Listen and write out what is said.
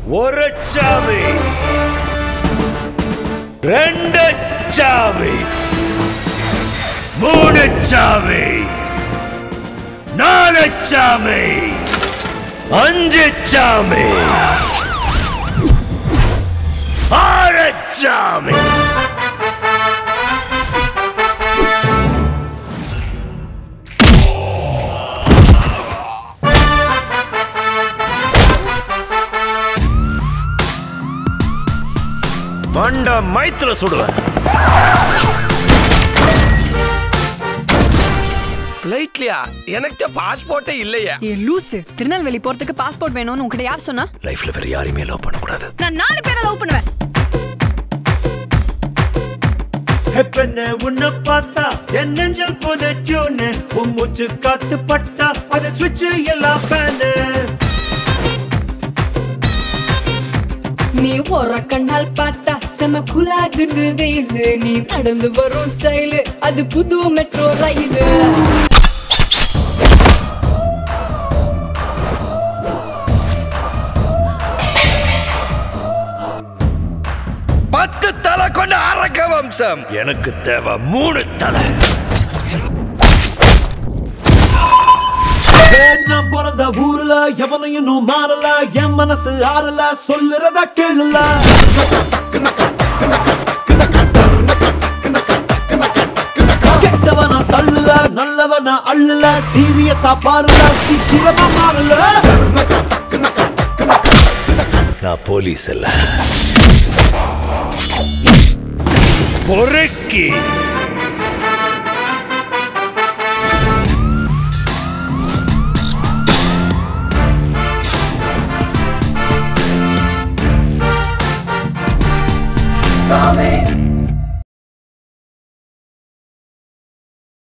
ஒரு சாமி ரெண்டு சாமி மூணு சாமி நாலு சாமி அஞ்சு சாமி ஆறு சாமி மண்ட மைத்துல சுடுவேன் ஃப்ளைட்லயா எனக்கு பாஸ்போர்ட்டே இல்லையா ஏ லூசு திருநெல்வேலி போறதுக்கு பாஸ்போர்ட் வேணும்னு உங்ககிட்ட யார் சொன்னா லைஃப்ல வேற யாரையுமே லவ் பண்ணக்கூடாது நான் நாலு பேரை லவ் பண்ணுவேன் பெண்ண உன்னை பார்த்தா என் நெஞ்சல் புதைச்சோன்னு உன் மூச்சு காத்து பட்டா அதை சுவிட்ச் எல்லாம் ஃபேனு நீ போற கண்ணால் பார்த்தா செம குலாகுது வெயிலு நீ நடந்து வரும் ஸ்டைலு அது புது மெட்ரோ ரயிலு பத்து தலை கொண்ட அரக்க வம்சம் எனக்கு தேவை மூணு தலை நான் பிறந்த ஊர்ல எவனையும் இன்னும் மாறல என் மனசு ஆறல சொல்லுறத கேளுல கெட்டவன தள்ளுல நல்லவன அள்ளுல சீரியஸா பாருல சீக்கிரமா மாறல நான் போலீஸ் இல்ல பொறுக்கி சாமி